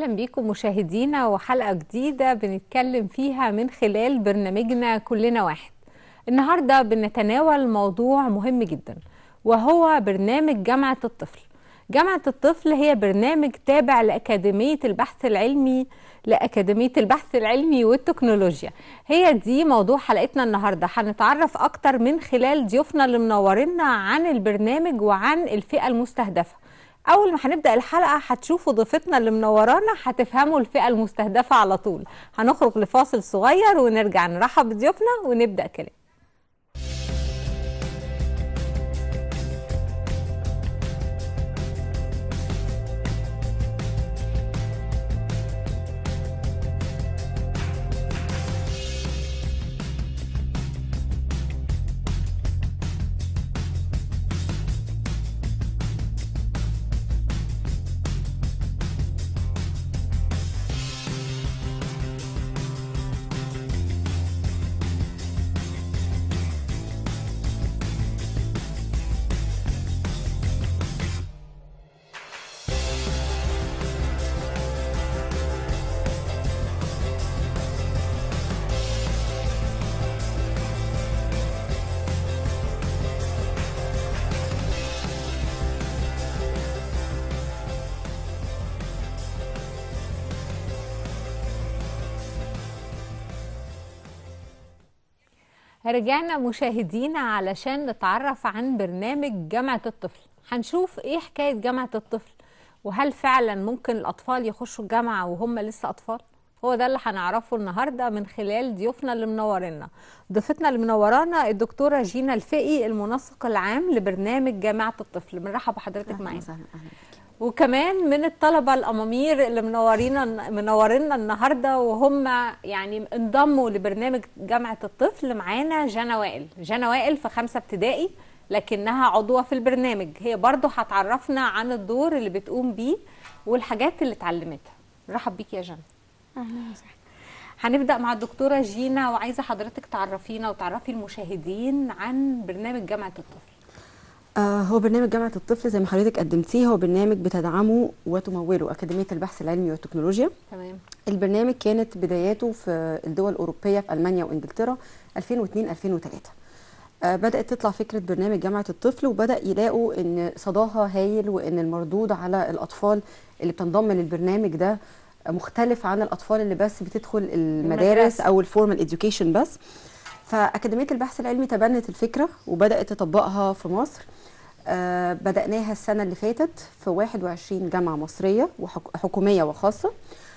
اهلا بيكم مشاهدينا وحلقه جديده بنتكلم فيها من خلال برنامجنا كلنا واحد النهارده بنتناول موضوع مهم جدا وهو برنامج جامعه الطفل جامعه الطفل هي برنامج تابع لاكاديميه البحث العلمي لأكاديمية البحث العلمي والتكنولوجيا هي دي موضوع حلقتنا النهاردة هنتعرف أكتر من خلال ضيوفنا اللي منورنا عن البرنامج وعن الفئة المستهدفة اول ما هنبدا الحلقه هتشوفوا ضيفتنا اللي منورانا هتفهموا الفئه المستهدفه على طول هنخرج لفاصل صغير ونرجع نرحب بضيوفنا ونبدا كلام رجعنا مشاهدينا علشان نتعرف عن برنامج جامعة الطفل هنشوف ايه حكاية جامعة الطفل وهل فعلا ممكن الأطفال يخشوا الجامعة وهم لسه أطفال هو ده اللي هنعرفه النهارده من خلال ضيوفنا اللي منورنا ضيفتنا اللي منورانا الدكتوره جينا الفقي المنسق العام لبرنامج جامعه الطفل بنرحب بحضرتك معانا وكمان من الطلبه الامامير اللي منورينا منورينا النهارده وهم يعني انضموا لبرنامج جامعه الطفل معانا جانا وائل جانا وائل في خمسه ابتدائي لكنها عضوه في البرنامج هي برضو هتعرفنا عن الدور اللي بتقوم بيه والحاجات اللي اتعلمتها نرحب بيك يا جانا اهلا وسهلا هنبدا مع الدكتوره جينا وعايزه حضرتك تعرفينا وتعرفي المشاهدين عن برنامج جامعه الطفل آه هو برنامج جامعة الطفل زي ما حضرتك قدمتيه هو برنامج بتدعمه وتموله أكاديمية البحث العلمي والتكنولوجيا تمام البرنامج كانت بداياته في الدول الأوروبية في ألمانيا وإنجلترا 2002 2003 آه بدأت تطلع فكرة برنامج جامعة الطفل وبدأ يلاقوا إن صداها هايل وإن المردود على الأطفال اللي بتنضم للبرنامج ده مختلف عن الأطفال اللي بس بتدخل المدارس المدرسة. أو الفورمال إديوكيشن بس فأكاديمية البحث العلمي تبنت الفكرة وبدأت تطبقها في مصر آه بدأناها السنة اللي فاتت في 21 جامعة مصرية وحكومية وخاصة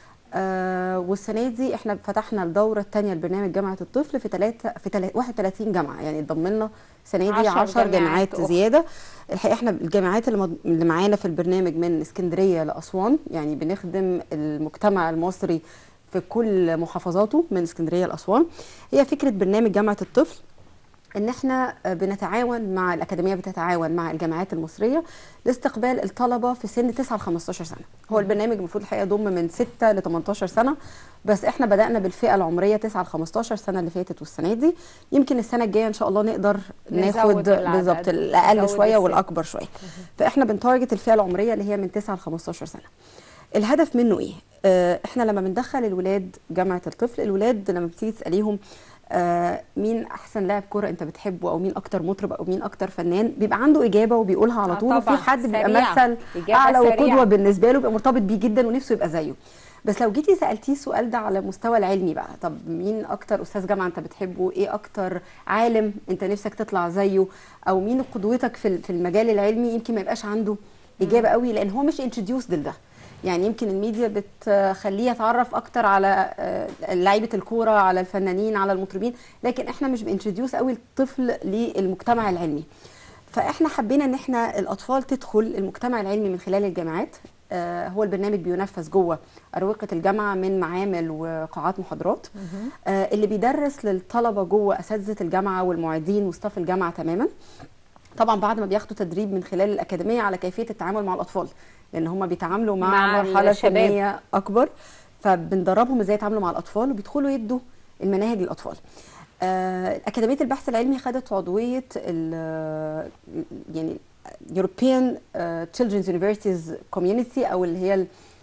آه والسنة دي احنا فتحنا الدورة الثانية لبرنامج جامعة الطفل في تلاتة في تلاتة 31 جامعة يعني اتضم لنا السنة دي عشر 10 جامعات جامعات أخرى. زيادة الحقيقة احنا الجامعات اللي, مض- اللي معانا في البرنامج من اسكندرية لأسوان يعني بنخدم المجتمع المصري في كل محافظاته من اسكندرية لأسوان هي فكرة برنامج جامعة الطفل ان احنا بنتعاون مع الاكاديميه بتتعاون مع الجامعات المصريه لاستقبال الطلبه في سن 9 ل 15 سنه هو البرنامج المفروض الحقيقه يضم من 6 ل 18 سنه بس احنا بدانا بالفئه العمريه 9 ل 15 سنه اللي فاتت والسنه دي يمكن السنه الجايه ان شاء الله نقدر نزود ناخد العدد، بالظبط الاقل نزود شويه السن. والاكبر شويه فاحنا بنتارجت الفئه العمريه اللي هي من 9 ل 15 سنه الهدف منه ايه آه، احنا لما بندخل الولاد جامعه الطفل الولاد لما بتيجي تساليهم آه، مين احسن لاعب كوره انت بتحبه او مين اكتر مطرب او مين اكتر فنان بيبقى عنده اجابه وبيقولها على آه طول وفي طبعاً، حد بيبقى سريعة. مثل إجابة اعلى سريعة. وقدوه بالنسبه له بيبقى مرتبط بيه جدا ونفسه يبقى زيه بس لو جيتي سالتيه السؤال ده على المستوى العلمي بقى طب مين اكتر استاذ جامعه انت بتحبه ايه اكتر عالم انت نفسك تطلع زيه او مين قدوتك في ال- في المجال العلمي يمكن ما يبقاش عنده اجابه قوي لان هو مش انتروديوسد لده يعني يمكن الميديا بتخليه يتعرف اكتر على آه، لعيبه الكوره على الفنانين على المطربين لكن احنا مش بانتروديوس قوي الطفل للمجتمع العلمي فاحنا حبينا ان احنا الاطفال تدخل المجتمع العلمي من خلال الجامعات آه، هو البرنامج بينفذ جوه اروقه الجامعه من معامل وقاعات محاضرات آه، اللي بيدرس للطلبه جوه اساتذه الجامعه والمعيدين وستاف الجامعه تماما طبعا بعد ما بياخدوا تدريب من خلال الاكاديميه على كيفيه التعامل مع الاطفال لان هم بيتعاملوا مع, مع مرحله الشباب. سنيه اكبر فبندربهم ازاي يتعاملوا مع الاطفال وبيدخلوا يدوا المناهج للاطفال آه، اكاديميه البحث العلمي خدت عضويه ال- يعني European آه، Children's Universities Community او اللي هي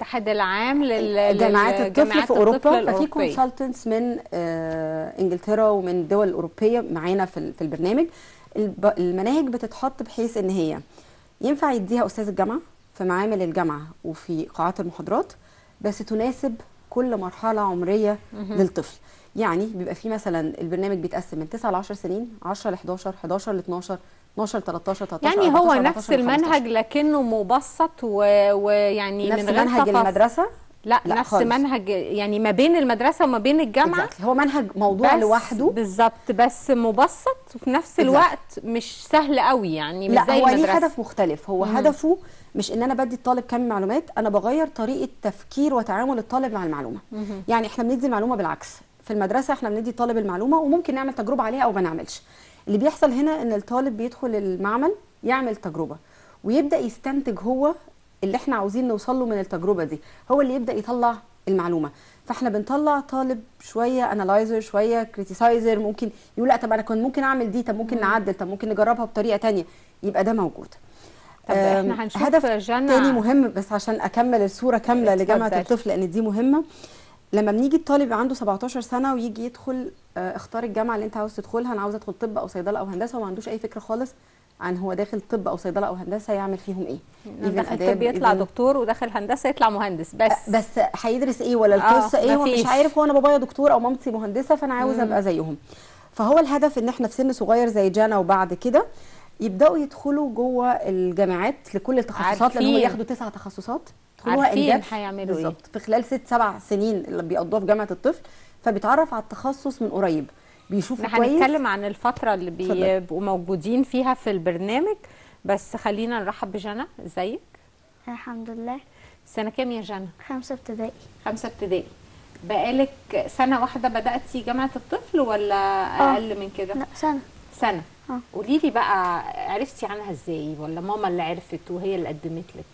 الاتحاد العام لل جامعات لل- الطفل جامعات في اوروبا ففي الأوروبية. كونسلتنتس من آه، انجلترا ومن الدول الاوروبيه معانا في ال- في البرنامج الب- المناهج بتتحط بحيث ان هي ينفع يديها استاذ الجامعه في معامل الجامعه وفي قاعات المحاضرات بس تناسب كل مرحله عمريه للطفل يعني بيبقى في مثلا البرنامج بيتقسم من 9 ل 10 سنين 10 ل 11 11 ل 12 12 ل 13 13 يعني هو 14 نفس 14 ل 15. المنهج لكنه مبسط و- ويعني نفس من غير منهج تفاصيل. المدرسه لا, لا نفس خالص. منهج يعني ما بين المدرسه وما بين الجامعه Exactly. هو منهج موضوع بس لوحده بالظبط بس مبسط وفي نفس Exactly. الوقت مش سهل قوي يعني مش لا زي هو ليه المدرسه هدف مختلف هو هدفه مش ان انا بدي الطالب كم معلومات انا بغير طريقه تفكير وتعامل الطالب مع المعلومه يعني احنا بندي المعلومه بالعكس في المدرسه احنا بندي الطالب المعلومه وممكن نعمل تجربه عليها او ما نعملش اللي بيحصل هنا ان الطالب بيدخل المعمل يعمل تجربه ويبدا يستنتج هو اللي احنا عاوزين نوصل له من التجربه دي هو اللي يبدا يطلع المعلومه فاحنا بنطلع طالب شويه انالايزر شويه كريتيسايزر ممكن يقول لا طب انا كنت ممكن اعمل دي طب ممكن نعدل طب ممكن نجربها بطريقه تانية يبقى ده موجود طب أم، احنا هنشوف هدف جنى تاني مهم بس عشان اكمل الصوره كامله لجامعه اتفضل. الطفل لان دي مهمه لما بنيجي الطالب عنده 17 سنه ويجي يدخل آه، اختار الجامعه اللي انت عاوز تدخلها انا عاوز ادخل طب او صيدله او هندسه وما عندوش اي فكره خالص عن هو داخل طب او صيدله او هندسه يعمل فيهم ايه Even داخل آداب، طب يطلع even- دكتور وداخل هندسه يطلع مهندس بس بس هيدرس ايه ولا آه، القصه ايه هو مفيش. مش عارف هو انا بابايا دكتور او مامتي مهندسه فانا عاوز ابقى زيهم فهو الهدف ان احنا في سن صغير زي جانا وبعد كده يبداوا يدخلوا جوه الجامعات لكل التخصصات لان هم عارفين. ياخدوا تسع تخصصات يدخلوها عارفين in depth هيعملوا إيه. بالظبط في خلال ست سبع سنين اللي بيقضوها في جامعه الطفل فبيتعرف على التخصص من قريب بيشوفوا احنا كويس هنتكلم عن الفتره اللي اتفضل. بيبقوا موجودين فيها في البرنامج بس خلينا نرحب بجنى ازيك الحمد لله سنه كام يا جنى خمسة ابتدائي خمسه ابتدائي بقالك سنه واحده بداتي جامعه الطفل ولا اقل من كده لا سنة سنه اه. قولي لي بقى عرفتي عنها ازاي ولا ماما اللي عرفت وهي اللي قدمت لك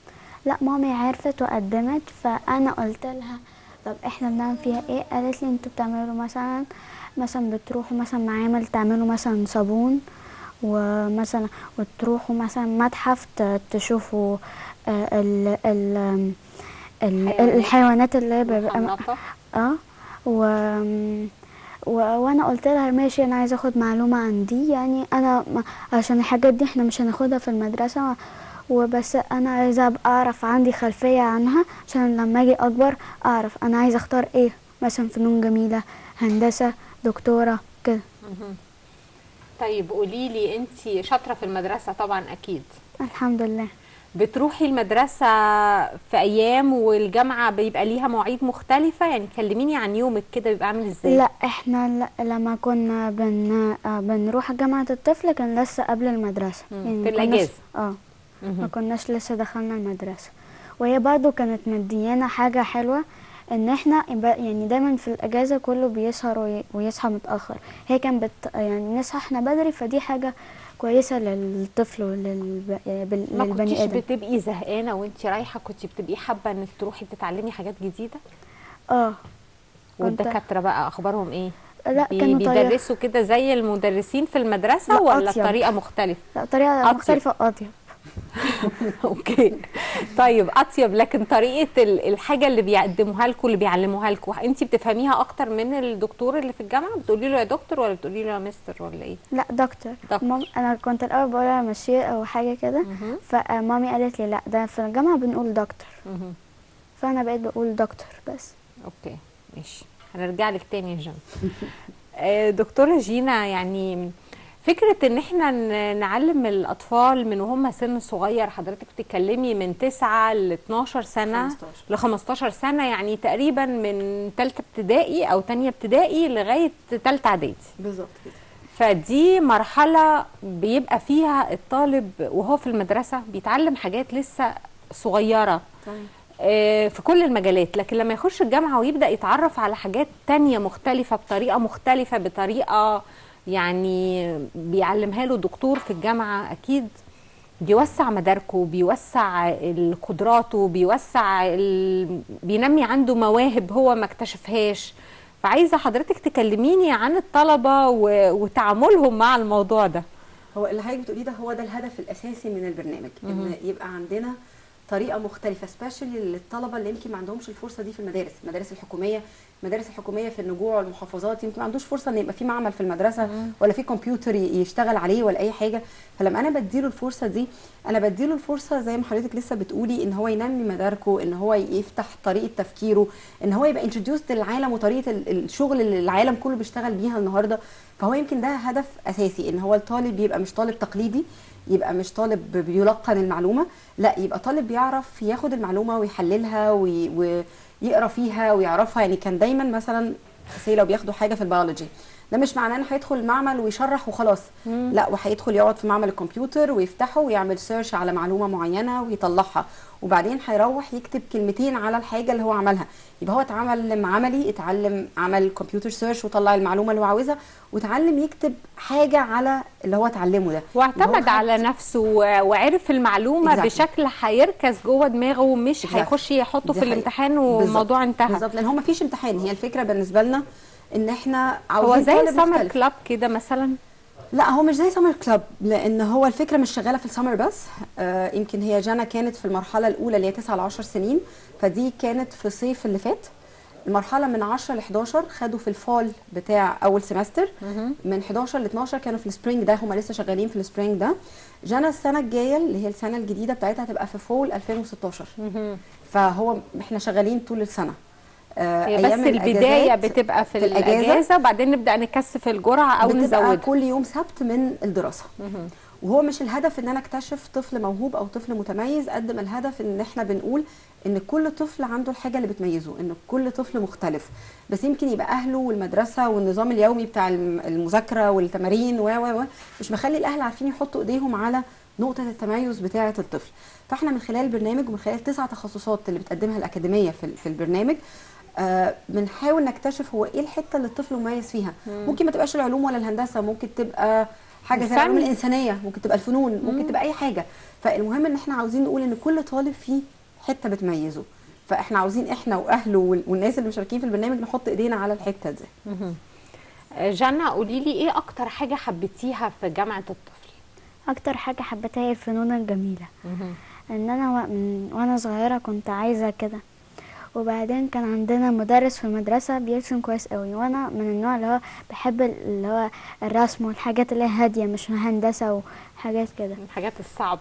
لا مامي عرفت وقدمت فأنا قلت لها طب احنا بنعمل فيها ايه قالت لي انتوا بتعملوا مثلا مثلا بتروحوا مثلا معامل تعملوا مثلا صابون ومثلا وتروحوا مثلا متحف ت- تشوفوا آه، ال ال ال حيوانات. الحيوانات اللي بيبقى محنطة. اه و... و... وانا قلت لها ماشي انا عايزه اخد معلومه عن دي يعني انا ما... عشان الحاجات دي احنا مش هناخدها في المدرسه وبس انا عايزه ابقى اعرف عندي خلفيه عنها عشان لما اجي اكبر اعرف انا عايزه اختار ايه مثلا فنون جميله هندسه دكتوره كده طيب قولي لي انت شاطره في المدرسه طبعا اكيد الحمد لله بتروحي المدرسة في أيام والجامعة بيبقى ليها مواعيد مختلفة يعني كلميني عن يومك كده بيبقى عامل ازاي لا احنا ل... لما كنا بن... آه، بنروح جامعة الطفل كان لسه قبل المدرسة مم. يعني في ما كناش- الأجازة. اه مهم. ما كناش لسه دخلنا المدرسة وهي برضو كانت مديانا حاجة حلوة ان احنا يبقى- يعني دايما في الاجازة كله بيسهر وي... ويصحى متأخر هي كانت بت... يعني نصحى احنا بدري فدي حاجة كويسة للطفل وللب... بال- ما للبني كنتيش ادم بتبقي زهقانة وانت رايحة كنت بتبقي حابة انك تروحي تتعلمي حاجات جديدة اه كنت- والدكاترة بقى أخبارهم ايه لا بي- كانوا طريقة بيدرسوا كده زي المدرسين في المدرسة لا، ولا أطيب. طريقة مختلفة لا طريقة أطيب. مختلفة اطيب اوكي طيب اطيب لكن طريقه ال- الحاجه اللي بيقدموها لكم اللي بيعلموها لكم انت بتفهميها اكتر من الدكتور اللي في الجامعه بتقولي له يا دكتور ولا بتقولي له يا مستر ولا ايه لا دكتور دكتور. مام انا كنت الاول بقولها مشير او حاجه كده مهم. فمامي قالت لي لا ده في الجامعه بنقول دكتور مهم. فانا بقيت بقول دكتور بس اوكي ماشي هنرجع لك تاني يا جنى آه، دكتورة جينا يعني فكرة ان احنا ن- نعلم الاطفال من وهم سن صغير حضرتك بتتكلمي من 9 ل 12 سنة 15. ل 15 سنة يعني تقريبا من ثالثة ابتدائي او تانية ابتدائي لغاية ثالثة اعدادي بالظبط كده فدي مرحلة بيبقى فيها الطالب وهو في المدرسة بيتعلم حاجات لسه صغيرة تمام آه، في كل المجالات لكن لما يخش الجامعة ويبدأ يتعرف على حاجات تانية مختلفة بطريقة مختلفة بطريقة يعني بيعلمها له دكتور في الجامعة أكيد بيوسع مداركه بيوسع ال- قدراته بيوسع ال... بينمي عنده مواهب هو ما اكتشفهاش فعايزة حضرتك تكلميني عن الطلبة و... وتعاملهم مع الموضوع ده هو اللي حضرتك بتقوليه ده هو ده الهدف الاساسي من البرنامج ان يبقى عندنا طريقه مختلفه سبيشالي للطلبه اللي يمكن ما عندهمش الفرصه دي في المدارس المدارس الحكوميه المدارس الحكوميه في النجوع والمحافظات يمكن ما عندوش فرصه ان يبقى في معمل في المدرسه ولا في كمبيوتر ي- يشتغل عليه ولا اي حاجه فلما انا بديله الفرصه دي انا بديله الفرصه زي ما حضرتك لسه بتقولي ان هو ينمي مداركه ان هو يفتح طريقه تفكيره ان هو يبقى انتروديوسد للعالم وطريقه ال- الشغل اللي العالم كله بيشتغل بيها النهارده فهو يمكن ده هدف اساسي ان هو الطالب يبقى مش طالب تقليدي يبقى مش طالب بيلقن المعلومه لا يبقى طالب بيعرف ياخد المعلومه ويحللها وي- ويقرا فيها ويعرفها يعني كان دايما مثلا سي لو بياخدوا حاجه في البيولوجي ده مش معناه انه هيدخل المعمل ويشرح وخلاص لا وهيدخل يقعد في معمل الكمبيوتر ويفتحه ويعمل سيرش على معلومه معينه ويطلعها وبعدين هيروح يكتب كلمتين على الحاجه اللي هو عملها يبقى هو اتعلم عملي اتعلم عمل كمبيوتر سيرش وطلع المعلومه اللي هو عاوزها وتعلم يكتب حاجه على اللي هو اتعلمه ده واعتمد إن هو على نفسه و- وعرف المعلومه Exactly. بشكل هيركز جوه دماغه ومش Exactly. هيخش يحطه دي في حقيقة. الامتحان بالظبط. والموضوع انتهى بالظبط لان هو مفيش امتحان هي الفكره بالنسبه لنا ان احنا هو عاوزين زي طالب سمر مختلف. كلاب كده مثلا لا هو مش زي سمر كلاب لان هو الفكره مش شغاله في السمر بس آه يمكن هي جانا كانت في المرحله الاولى اللي هي 9 ل 10 سنين فدي كانت في الصيف اللي فات المرحله من 10 ل 11 خدوا في الفال بتاع اول سمستر من 11 ل 12 كانوا في السبرينج ده هم لسه شغالين في السبرينج ده جانا السنه الجايه اللي هي السنه الجديده بتاعتها هتبقى في فول 2016 فهو احنا شغالين طول السنه آه، هي بس أيام البدايه الأجازات بتبقى في, في الأجازة الاجازه وبعدين نبدا نكثف الجرعه او بتبقى نزودها كل يوم سبت من الدراسه وهو مش الهدف ان انا اكتشف طفل موهوب او طفل متميز قد ما الهدف ان احنا بنقول ان كل طفل عنده الحاجه اللي بتميزه ان كل طفل مختلف بس يمكن يبقى اهله والمدرسه والنظام اليومي بتاع الم- المذاكره والتمارين و و و مش مخلي الاهل عارفين يحطوا ايديهم على نقطه التميز بتاعه الطفل فاحنا من خلال البرنامج ومن خلال تسع تخصصات اللي بتقدمها الاكاديميه في ال- في البرنامج آه، بنحاول نكتشف هو ايه الحته اللي الطفل مميز فيها ممكن ما تبقاش العلوم ولا الهندسه ممكن تبقى حاجه زي العلوم الفن. الانسانيه ممكن تبقى الفنون ممكن تبقى اي حاجه فالمهم ان احنا عاوزين نقول ان كل طالب فيه حته بتميزه فاحنا عاوزين احنا واهله وال- والناس اللي مشاركين في البرنامج نحط ايدينا على الحته دي جانا قولي لي ايه اكتر حاجه حبيتيها في جامعه الطفل اكتر حاجه حبيتها هي الفنون الجميله ان انا و... من وانا صغيره كنت عايزه كده وبعدين كان عندنا مدرس في المدرسه بيرسم كويس قوي وانا من النوع اللي هو بحب اللي هو الرسم والحاجات اللي هي هاديه مش هندسه وحاجات كده من الحاجات الصعبه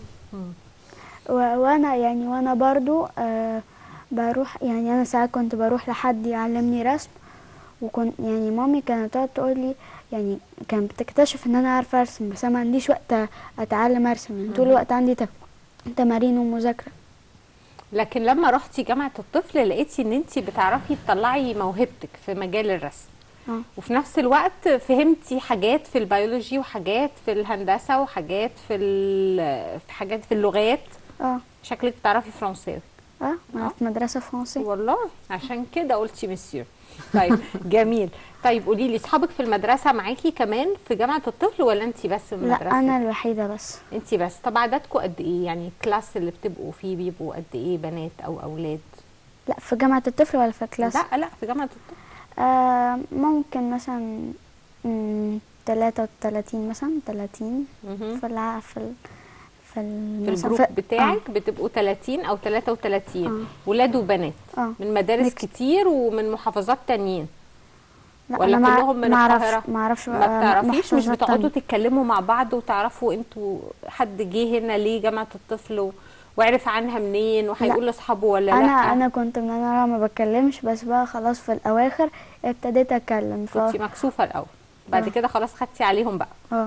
و... وانا يعني وانا برضو آه بروح يعني انا ساعات كنت بروح لحد يعلمني رسم وكنت يعني مامي كانت تقعد تقول لي يعني كانت بتكتشف ان انا عارفه ارسم بس انا ما عنديش وقت اتعلم ارسم يعني طول الوقت عندي تم- تمارين ومذاكره لكن لما رحتي جامعه الطفل لقيتي ان انت بتعرفي تطلعي موهبتك في مجال الرسم اه وفي نفس الوقت فهمتي حاجات في البيولوجي وحاجات في الهندسه وحاجات في ال- في حاجات في اللغات اه شكلك بتعرفي فرنساوي اه انا في مدرسه فرنسي والله عشان كده قلتي مسيو طيب جميل طيب قولي لي اصحابك في المدرسه معاكي كمان في جامعه الطفل ولا انت بس في المدرسه لا انا الوحيده بس انت بس طب عددكم قد ايه يعني الكلاس اللي بتبقوا فيه بيبقوا قد ايه بنات او اولاد لا في جامعه الطفل ولا في كلاس لا لا في جامعه الطفل آه ممكن مثلا مم، 33 مثلا 30 مهم. في الع... في ال... في, ال... في مثلاً الجروب بتاعك بتبقوا 30 او 33 آه. ولاد وبنات اه من مدارس ميكس. كتير ومن محافظات تانيين لا ولا أنا ما- كلهم من ما أعرفش- القاهرة؟ ما اعرفش ما بتعرفيش مش بتقعدوا تانية. تتكلموا مع بعض وتعرفوا انتوا حد جه هنا ليه جامعه الطفل و- وعرف عنها منين وهيقول لاصحابه ولا لا انا انا كنت من انا ما بتكلمش بس بقى خلاص في الاواخر ابتديت اتكلم ف كنتي مكسوفه الاول بعد آه. كده خلاص خدتي عليهم بقى اه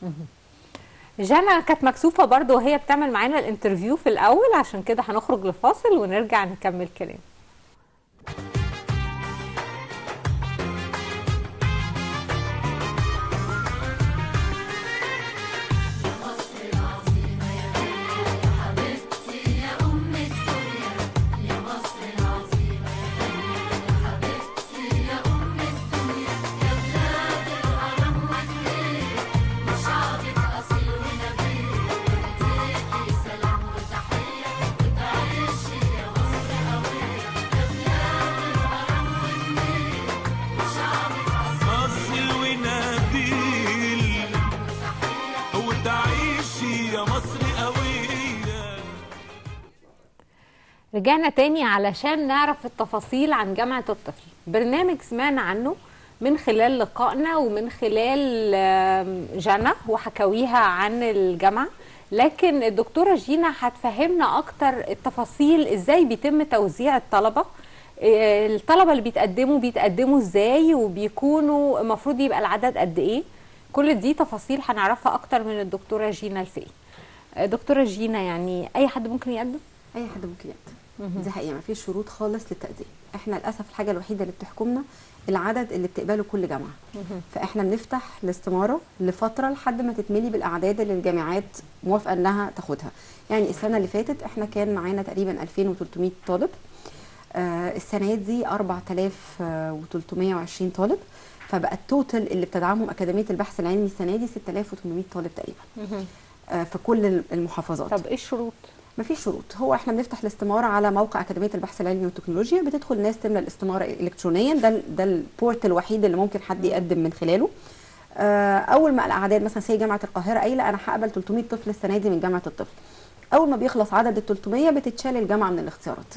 جانا كانت مكسوفه برضو وهي بتعمل معانا الانترفيو في الاول عشان كده هنخرج لفاصل ونرجع نكمل كلام رجعنا تاني علشان نعرف التفاصيل عن جامعة الطفل برنامج سمعنا عنه من خلال لقائنا ومن خلال آم، جنى وحكاويها عن الجامعة لكن الدكتورة جينا هتفهمنا أكتر التفاصيل إزاي بيتم توزيع الطلبة آه، الطلبة اللي بيتقدموا بيتقدموا إزاي وبيكونوا المفروض يبقى العدد قد إيه كل دي تفاصيل هنعرفها أكتر من الدكتورة جينا الفقي آه، دكتورة جينا يعني أي حد ممكن يقدم؟ اي حد ممكن يقدم دي حقيقه مفيش شروط خالص للتقديم احنا للاسف الحاجه الوحيده اللي بتحكمنا العدد اللي بتقبله كل جامعه فاحنا بنفتح الاستماره لفتره لحد ما تتملي بالاعداد اللي الجامعات موافقه انها تاخدها يعني السنه اللي فاتت احنا كان معانا تقريبا 2300 طالب آه السنه دي 4320 طالب فبقى التوتال اللي بتدعمهم اكاديميه البحث العلمي السنه دي 6800 طالب تقريبا آه في كل المحافظات طب إيه الشروط؟ مفيش شروط هو احنا بنفتح الاستماره على موقع اكاديميه البحث العلمي والتكنولوجيا بتدخل ناس تملى الاستماره الكترونيا ده ال- ده البورت الوحيد اللي ممكن حد يقدم من خلاله آه، اول ما الاعداد مثلا سي جامعه القاهره قايله انا هقبل 300 طفل السنه دي من جامعه الطفل اول ما بيخلص عدد ال 300 بتتشال الجامعه من الاختيارات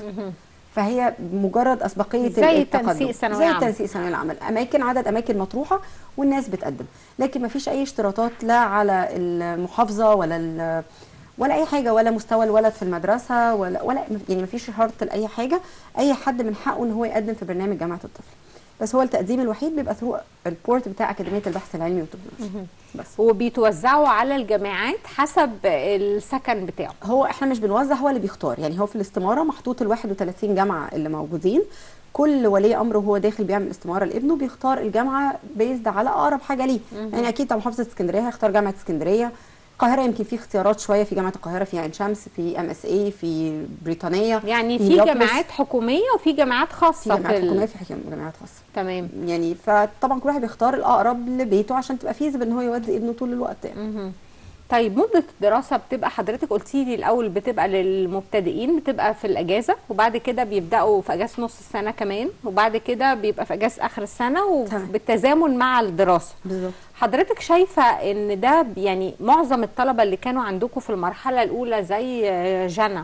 فهي مجرد اسبقيه زي التقدم. تنسيق ثانوية زي عامة. تنسيق ثانويه العمل اماكن عدد اماكن مطروحه والناس بتقدم لكن ما فيش اي اشتراطات لا على المحافظه ولا ال- ولا اي حاجه ولا مستوى الولد في المدرسه ولا ولا يعني ما فيش شرط لاي حاجه اي حد من حقه ان هو يقدم في برنامج جامعه الطفل بس هو التقديم الوحيد بيبقى ثرو البورت بتاع اكاديميه البحث العلمي والتكنولوجيا بس وبيتوزعوا على الجامعات حسب السكن بتاعه هو احنا مش بنوزع هو اللي بيختار يعني هو في الاستماره محطوط ال 31 جامعه اللي موجودين كل ولي امر وهو داخل بيعمل استماره لابنه بيختار الجامعه بيزد على اقرب حاجه ليه يعني اكيد طبعا محافظه اسكندريه هيختار جامعه اسكندريه القاهره يمكن في اختيارات شويه في جامعه القاهره في عين شمس في ام اس اي في بريطانيه يعني في هيليوبوليس. جامعات حكوميه وفي جامعات في خاصه جامعات في حكوميه ال... في حكومة- جامعات خاصه تمام يعني فطبعا كل واحد بيختار الاقرب لبيته عشان تبقى فيزبل ان هو يودي ابنه طول الوقت يعني طيب مدة الدراسة بتبقى حضرتك قلتي لي الأول بتبقى للمبتدئين بتبقى في الأجازة وبعد كده بيبدأوا في أجازة نص السنة كمان وبعد كده بيبقى في أجازة آخر السنة تمام. وبالتزامن مع الدراسة بالظبط حضرتك شايفة إن ده ب- يعني معظم الطلبة اللي كانوا عندكم في المرحلة الأولى زي آه، جنى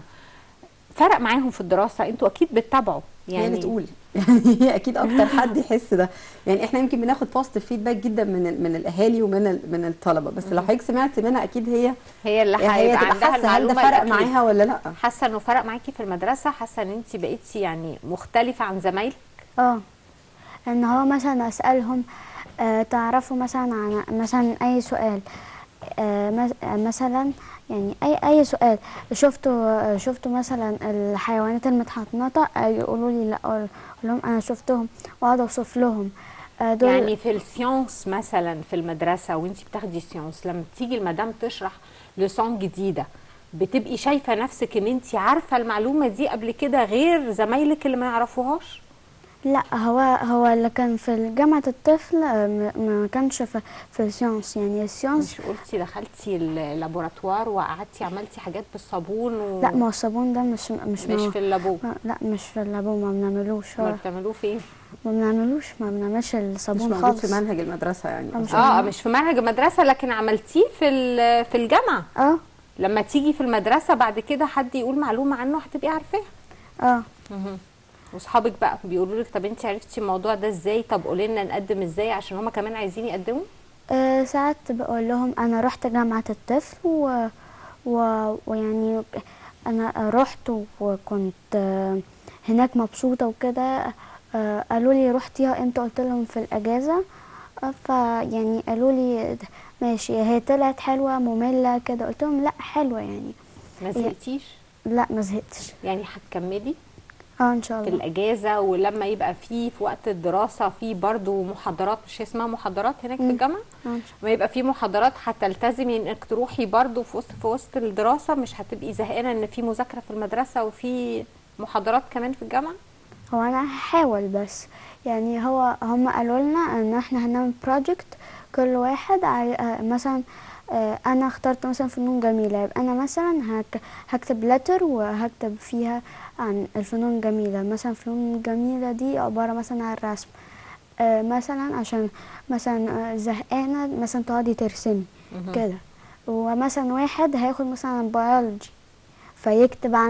فرق معاهم في الدراسة انتوا أكيد بتتابعوا يعني هي اللي تقول يعني هي اكيد اكتر حد يحس ده يعني احنا يمكن بناخد بوزيتيف فيدباك جدا من ال- من الاهالي ومن ال- من الطلبه بس لو حضرتك سمعت منها اكيد هي هي اللي هي هيبقى تبقى عندها حاسه هل ده المعلومة فرق الأكيد. معاها ولا لا حاسة إنه فرق معاكي في المدرسة حاسة إن أنت بقيتي يعني مختلفة عن زمايلك اه ان هو مثلا اسالهم آه تعرفوا مثلا عن مثلا اي سؤال آه مس- آه، مثلا يعني اي اي سؤال شفتوا آه، شفتوا مثلا الحيوانات المتحنطه آه يقولوا لي لا اقول لهم انا شفتهم واقعد اوصف لهم آه دول يعني في السيونس مثلا في المدرسه وانت بتاخدي سيونس لما تيجي المدام تشرح لسون جديده بتبقي شايفه نفسك ان انت عارفه المعلومه دي قبل كده غير زمايلك اللي ما يعرفوهاش لا هو هو اللي كان في جامعة الطفل آه، م- ما كانش في في السيونس يعني السيونس مش قلتي دخلتي اللابوراتوار وقعدتي عملتي حاجات بالصابون و... لا ما هو الصابون ده مش مش مش مو- في اللابو ما- لا مش في اللابو ما بنعملوش ما هو بتعملوه فين ما بنعملوش ما بنعملش مش الصابون موجود خالص في منهج المدرسه يعني آه، مش اه مش في منهج المدرسه لكن عملتيه في ال- في الجامعه اه لما تيجي في المدرسه بعد كده حد يقول معلومه عنه هتبقي عارفاها اه واصحابك بقى بيقولوا لك طب انت عرفتي الموضوع ده ازاي طب قولي لنا نقدم ازاي عشان هما كمان عايزين يقدموا آه، ساعات بقول لهم انا رحت جامعة الطفل و... و... ويعني انا رحت وكنت آه، هناك مبسوطة وكده آه، قالوا لي رحتيها امتى قلت لهم في الاجازة آه، فيعني قالوا لي ماشي هي طلعت حلوة مملة كده قلت لهم لا حلوة يعني ما زهقتيش لا ما زهقتش يعني هتكملي اه ان شاء في الله الاجازه ولما يبقى في في وقت الدراسه في برضو محاضرات مش هي اسمها محاضرات هناك في الجامعه آه، إن ما يبقى في محاضرات هتلتزمي انك تروحي برضو في وسط في وسط الدراسه مش هتبقي زهقانه ان في مذاكره في المدرسه وفي محاضرات كمان في الجامعه هو انا هحاول بس يعني هو هم قالوا لنا ان احنا هنعمل بروجكت كل واحد عاي... آه، مثلا آه، انا اخترت مثلا فنون جميله يبقى انا مثلا هك... هكتب لتر وهكتب فيها عن الفنون الجميله مثلا الفنون الجميله دي عباره مثلا عن الرسم آه، مثلا عشان مثلا آه، زهقانه مثلا تقعدي ترسمي كده ومثلا واحد هياخد مثلا بيولوجي فيكتب عنها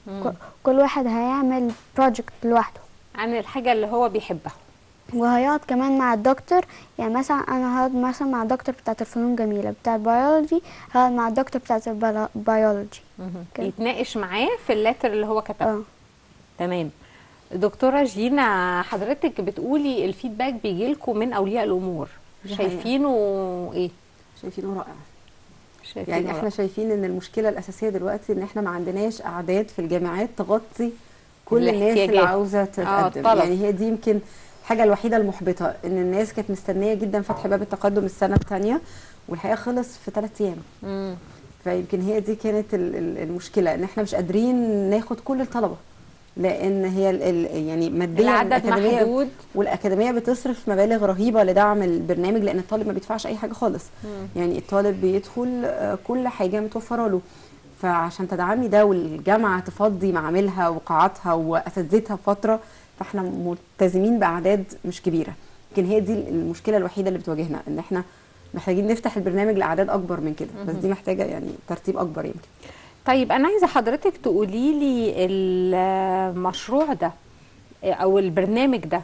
ك- كل واحد هيعمل بروجكت لوحده عن الحاجه اللي هو بيحبها وهيقعد كمان مع الدكتور يعني مثلا انا هقعد مثلا مع الدكتور بتاعت الفنون جميله بتاع البيولوجي هقعد مع الدكتور بتاعت البيولوجي كده. يتناقش معاه في اللاتر اللي هو كتبه اه تمام دكتوره جينا حضرتك بتقولي الفيدباك بيجي لكم من اولياء الامور دي حقيقة. شايفينه ايه شايفينه رائع شايفينه يعني احنا رائع. شايفين ان المشكله الاساسيه دلوقتي ان احنا ما عندناش اعداد في الجامعات تغطي كل الناس اللي الاحتياجات. عاوزه تتقدم الطلب. يعني هي دي يمكن الحاجه الوحيده المحبطه ان الناس كانت مستنيه جدا فتح باب التقدم السنه الثانيه والحقيقه خلص في ثلاث ايام مم. فيمكن هي دي كانت ال- ال- المشكله ان احنا مش قادرين ناخد كل الطلبه لان هي ال ال يعني ماديا العدد الأكاديمية محدود والاكاديميه بتصرف مبالغ رهيبه لدعم البرنامج لان الطالب ما بيدفعش اي حاجه خالص يعني الطالب بيدخل آه، كل حاجه متوفره له فعشان تدعمي ده والجامعه تفضي معاملها وقاعاتها واساتذتها فتره فاحنا ملتزمين باعداد مش كبيره يمكن هي دي المشكله الوحيده اللي بتواجهنا ان احنا محتاجين نفتح البرنامج لاعداد اكبر من كده بس دي محتاجه يعني ترتيب اكبر يمكن طيب انا عايزه حضرتك تقولي لي المشروع ده او البرنامج ده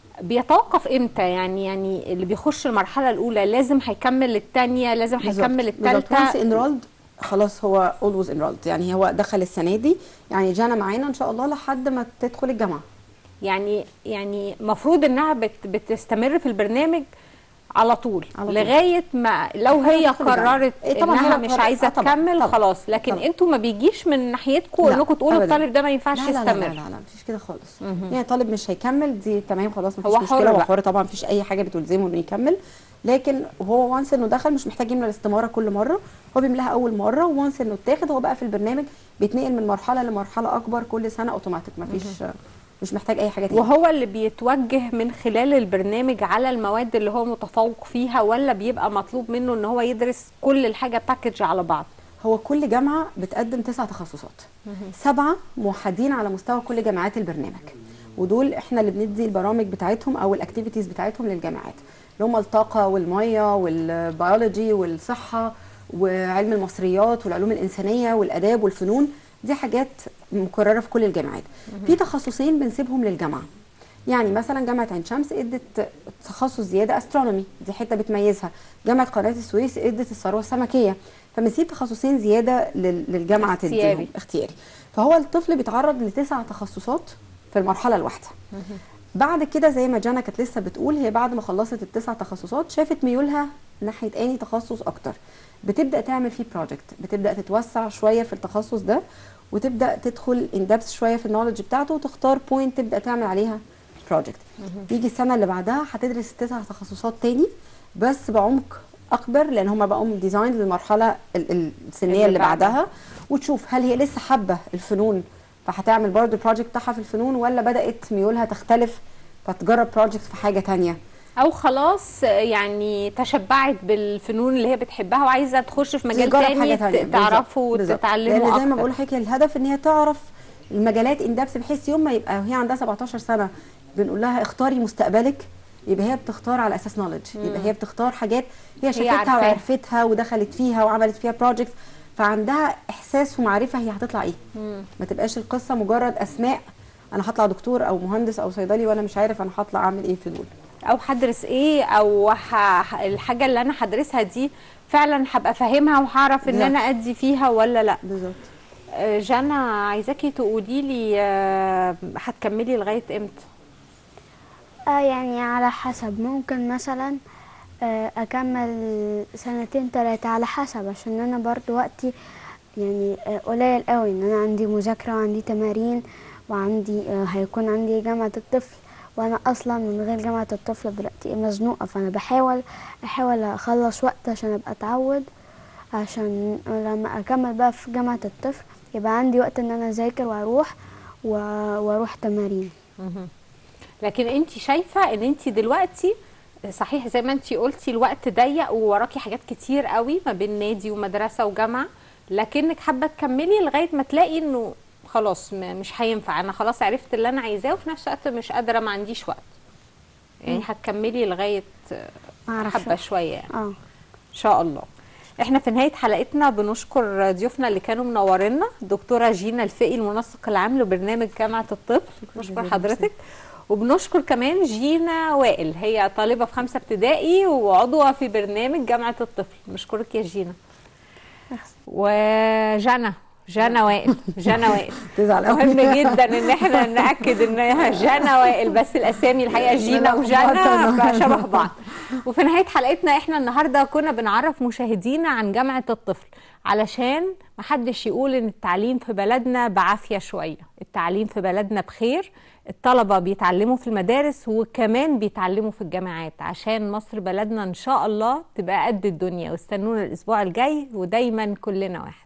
بيتوقف امتى يعني يعني اللي بيخش المرحله الاولى لازم هيكمل الثانيه لازم هيكمل الثالثه انرولد خلاص هو اولويز انرولد يعني هو دخل السنه دي يعني جانا معانا ان شاء الله لحد ما تدخل الجامعه يعني يعني المفروض انها بت بتستمر في البرنامج على طول, على طول. لغايه ما لو هي تدخل الجامعة. قررت إيه طبعاً انها هو مش قرر- عايزه آه طبعاً، تكمل طبعاً، خلاص لكن طبعاً. انتوا ما بيجيش من ناحيتكم لا، انكم تقولوا أبداً. الطالب ده ما ينفعش لا لا لا يستمر لا لا, لا مفيش كده خالص يعني طالب مش هيكمل دي تمام خلاص مفيش هو حر مشكله هو بقى. حر طبعا مفيش اي حاجه بتلزمه انه يكمل لكن هو وانس انه دخل مش محتاج يملى الاستماره كل مره هو بيملاها اول مره وانس انه اتاخد هو بقى في البرنامج بيتنقل من مرحله لمرحله اكبر كل سنه اوتوماتيك مفيش مش محتاج اي حاجه تاني وهو اللي بيتوجه من خلال البرنامج على المواد اللي هو متفوق فيها ولا بيبقى مطلوب منه ان هو يدرس كل الحاجه باكج على بعض هو كل جامعه بتقدم تسع تخصصات سبعه موحدين على مستوى كل جامعات البرنامج ودول احنا اللي بندي البرامج بتاعتهم او الاكتيفيتيز بتاعتهم للجامعات اللي هم الطاقه والميه والبيولوجي والصحه وعلم المصريات والعلوم الانسانيه والاداب والفنون دي حاجات مكرره في كل الجامعات في تخصصين بنسيبهم للجامعه يعني مثلا جامعه عين شمس ادت تخصص زياده استرونومي دي حته بتميزها جامعه قناه السويس ادت الثروه السمكيه فبنسيب تخصصين زياده لل- للجامعه اختياري. تديهم اختياري فهو الطفل بيتعرض لتسع تخصصات في المرحله الواحده بعد كده زي ما جانا كانت لسه بتقول هي بعد ما خلصت التسع تخصصات شافت ميولها ناحيه اني تخصص اكتر بتبدا تعمل فيه بروجكت بتبدا تتوسع شويه في التخصص ده وتبدا تدخل ان دبس شويه في النولج بتاعته وتختار بوينت تبدا تعمل عليها بروجكت يجي السنه اللي بعدها هتدرس تسع تخصصات تاني بس بعمق اكبر لان هم بقوا ديزاين للمرحله ال- ال- السنيه اللي اللي بعدها. بعدها وتشوف هل هي لسه حابه الفنون فهتعمل برضه البروجكت بتاعها في الفنون ولا بدات ميولها تختلف فتجرب بروجكت في حاجه تانية او خلاص يعني تشبعت بالفنون اللي هي بتحبها وعايزه تخش في مجال تجرب تاني حاجة تانية. ت- تعرفوا بالظبط. بالظبط. وتتعلموا لان زي ما اكتر بقول لحضرتك الهدف ان هي تعرف المجالات ان دبس بحيث يوم ما يبقى وهي عندها 17 سنه بنقول لها اختاري مستقبلك يبقى هي بتختار على اساس نولج يبقى هي بتختار حاجات هي شافتها عارفاها. وعرفتها ودخلت فيها وعملت فيها بروجكتس فعندها احساس ومعرفه هي هتطلع ايه ما تبقاش القصه مجرد اسماء انا هطلع دكتور او مهندس او صيدلي وانا مش عارف انا هطلع اعمل ايه في دول او هدرس ايه او ح... ح- الحاجه اللي انا هدرسها دي فعلا هبقى فاهمها وهعرف ان بالظبط. انا ادي فيها ولا لا بالظبط آه، جانا عايزاكي تقولي لي آه، هتكملي لغايه امتى آه يعني على حسب ممكن مثلا آه اكمل سنتين تلاتة على حسب عشان انا برضو وقتي يعني آه قليل قوي ان انا عندي مذاكرة وعندي تمارين وعندي آه هيكون عندي جامعة الطفل وانا اصلا من غير جامعة الطفل دلوقتي مزنوقة فانا بحاول احاول اخلص وقت عشان ابقى اتعود عشان لما اكمل بقى في جامعة الطفل يبقى عندي وقت ان انا اذاكر واروح و- واروح تمارين لكن انت شايفه ان انت دلوقتي صحيح زي ما انت قلتي الوقت ضيق ووراكي حاجات كتير قوي ما بين نادي ومدرسه وجامعه لكنك حابه تكملي لغايه ما تلاقي انه خلاص م- مش هينفع انا خلاص عرفت اللي انا عايزاه وفي نفس الوقت مش قادره ما عنديش وقت يعني هتكملي لغايه ما اعرفش حبه شويه يعني اه ان شاء الله احنا في نهايه حلقتنا بنشكر ضيوفنا اللي كانوا منورينا الدكتوره جينا الفقي المنسق العام لبرنامج جامعه الطفل بنشكر حضرتك وبنشكر كمان جينا وائل هي طالبه في خمسه ابتدائي وعضوه في برنامج جامعه الطفل بنشكرك يا جينا وجنى جنى وائل جنى وائل تزعل أوي. مهم جدا ان احنا ناكد انها جنى وائل بس الاسامي الحقيقه جينا وجنى فشبه بعض وفي نهايه حلقتنا احنا النهارده كنا بنعرف مشاهدينا عن جامعه الطفل علشان محدش يقول ان التعليم في بلدنا بعافيه شويه التعليم في بلدنا بخير الطلبة بيتعلموا في المدارس وكمان بيتعلموا في الجامعات عشان مصر بلدنا إن شاء الله تبقى قد الدنيا واستنونا الأسبوع الجاي ودايما كلنا واحد